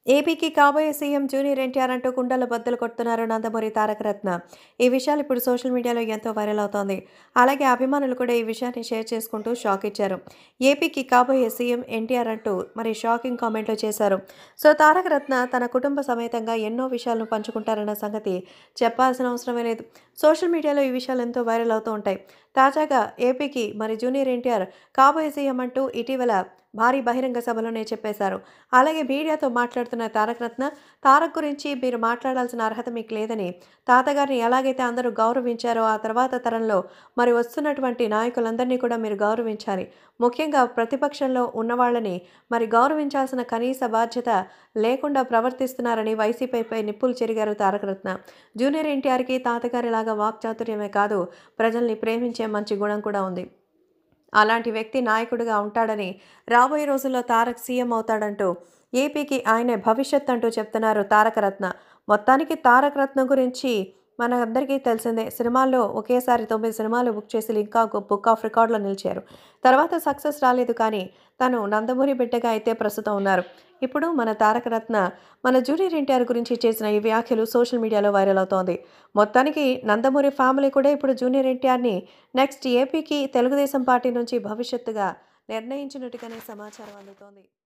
ఏపీకి కాబోయే CM junior NTR అంటూ కుండల బద్దలు కొడుతున్నారు నందమూరి తారక రత్న ఈ విషయాలు ఇప్పుడు సోషల్ మీడియాలో ఎంతో వైరల్ అవుతోంది అలాగే అభిమానులు కూడా ఈ విషయాన్ని షేర్ చేసుకుంటూ షాక్ ఇచ్చారు ఏపీకి కాబోయే సీఎం ఎన్టీఆర్ అంటూ మరి షాకింగ్ కామెంట్లు చేశారు సో తారక రత్న తన కుటుంబ సమేతంగా ఎన్నో విషయాలను పంచుకుంటారన్న సంగతి చెప్పాల్సిన అవసరమే లేదు సోషల్ మీడియాలో ఈ విషయాలు ఎంతో వైరల్ అవుతూ ఉంటాయి తాజాగా ఏపీకి మరి జూనియర్ ఎన్టీఆర్ కాబోయే సీఎం అంటూ ఇటీవల భారీ బహిరంగ సభలోనే చెప్పేశారు అలాగే మీడియాతో మాట్లాడుతున్న తారక రత్న తారక్ గురించి మీరు మాట్లాడాల్సిన అర్హత మీకు లేదని తాతగారిని ఎలాగైతే అందరూ గౌరవించారో ఆ తర్వాత తరంలో మరి వస్తున్నటువంటి నాయకులందరినీ కూడా మీరు గౌరవించాలి ముఖ్యంగా ప్రతిపక్షంలో ఉన్నవాళ్ళని మరి గౌరవించాల్సిన కనీస బాధ్యత లేకుండా ప్రవర్తిస్తున్నారని వైసీపీపై నిప్పులు చెరిగారు తారక రత్న జూనియర్ ఎన్టీఆర్కి తాతగారిలాగా వాక్చాతుర్యమే కాదు ప్రజల్ని ప్రేమించే మంచి గుణం కూడా ఉంది అలాంటి వ్యక్తి నాయకుడిగా ఉంటాడని రాబోయే రోజుల్లో తారక్ సీఎం అవుతాడంటూ ఏపీకి ఆయనే భవిష్యత్ అంటూ చెప్తున్నారు తారక రత్న మొత్తానికి తారక రత్న గురించి మన అందరికీ తెలిసిందే సినిమాల్లో ఒకేసారి తొమ్మిది సినిమాలు బుక్ చేసి ఇంకా బుక్ ఆఫ్ రికార్డులో నిలిచారు తర్వాత సక్సెస్ రాలేదు కానీ తను నందమూరి బిడ్డగా అయితే ప్రస్తుతం ఉన్నారు ఇప్పుడు మన తారక రత్న మన జూనియర్ ఎన్టీఆర్ గురించి చేసిన ఈ వ్యాఖ్యలు సోషల్ మీడియాలో వైరల్ అవుతోంది మొత్తానికి నందమూరి ఫ్యామిలీ కూడా ఇప్పుడు జూనియర్ ఎన్టీఆర్ని నెక్స్ట్ ఏపీకి తెలుగుదేశం పార్టీ నుంచి భవిష్యత్తుగా నిర్ణయించినట్టుగానే సమాచారం అందుతోంది